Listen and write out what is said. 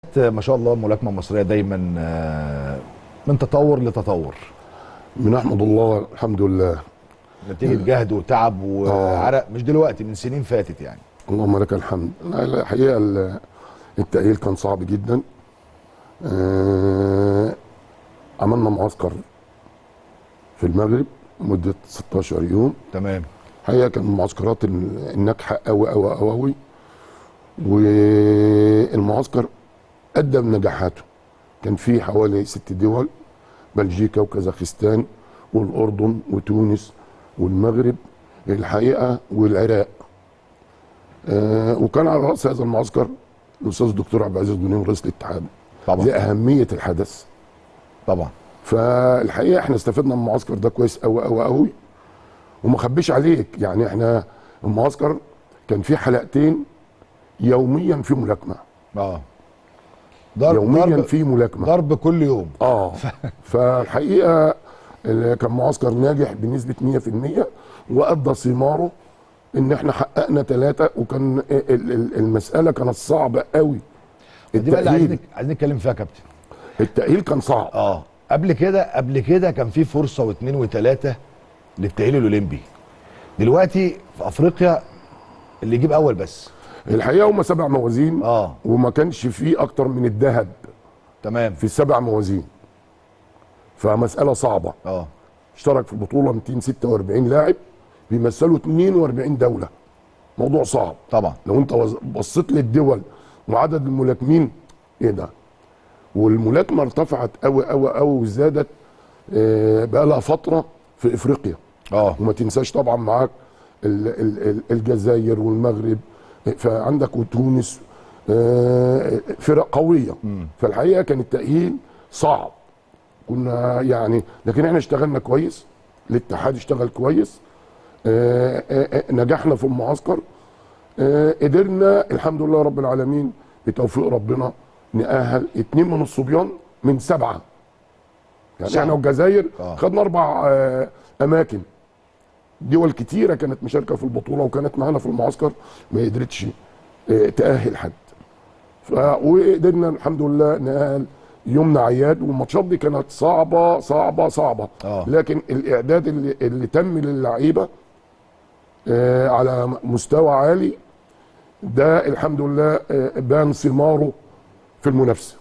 ما شاء الله الملاكمه المصريه دايما آه، من تطور لتطور من احمد الله الحمد لله نتيجه جهد وتعب وعرق مش دلوقتي من سنين فاتت يعني اللهم لك الحمد لا، الحقيقه ال- التأهيل كان صعب جدا آه، عملنا معسكر في المغرب مدة 16 يوم تمام الحقيقه كان من المعسكرات ال- الناجحه قوي قوي قوي قوي والمعسكر ادى بنجاحاته كان فيه حوالي ست دول بلجيكا وكازاخستان والاردن وتونس والمغرب الحقيقه والعراق آه وكان على راس هذا المعسكر الاستاذ الدكتور عبد العزيز بن رئيس الاتحاد طبعا لاهميه الحدث طبعا فالحقيقه احنا استفدنا من المعسكر ده كويس قوي قوي قوي وما اخبيش عليك يعني احنا المعسكر كان فيه حلقتين يوميا في ملاكمه اه ضرب يوميا ضرب, في ملاكمه ضرب كل يوم اه فالحقيقه ال- كان معسكر ناجح بنسبه 100% وادى ثماره ان احنا حققنا ثلاثه وكان ال- ال- المساله كانت صعبه قوي دي بقى اللي عايزين التأهيل عايزين نتكلم فيها يا كابتن التأهيل كان صعب اه قبل كده قبل كده كان في فرصه واثنين وثلاثه للتاهيل الاولمبي دلوقتي في افريقيا اللي يجيب اول بس الحقيقه هم سبع موازين اه وما كانش فيه اكتر من الذهب تمام في السبع موازين فمسألة صعبة اه اشترك في البطولة 246 لاعب بيمثلوا 42 دولة موضوع صعب طبعا لو انت وز- بصيت للدول وعدد الملاكمين ايه ده والملاكمة ارتفعت قوي قوي قوي وزادت آه، بقى لها فترة في افريقيا اه وما تنساش طبعا معاك ال- ال- ال- الجزائر والمغرب فعندك وتونس آه، فرق قويه فالحقيقه كان التاهيل صعب كنا يعني لكن احنا اشتغلنا كويس الاتحاد اشتغل كويس آه، آه، آه، نجحنا في المعسكر آه، قدرنا الحمد لله رب العالمين بتوفيق ربنا نأهل اتنين من الصبيان من سبعه يعني صعب. احنا والجزائر آه. خدنا اربع آه، اماكن دول كتيره كانت مشاركه في البطوله وكانت معانا في المعسكر ما قدرتش آه، تاهل حد ف- وقدرنا الحمد لله نأهل يومنا عياد والماتشات دي كانت صعبه صعبه صعبه آه. لكن الاعداد اللي, اللي تم للعيبه آه، على مستوى عالي ده الحمد لله آه، بان ثماره في المنافسه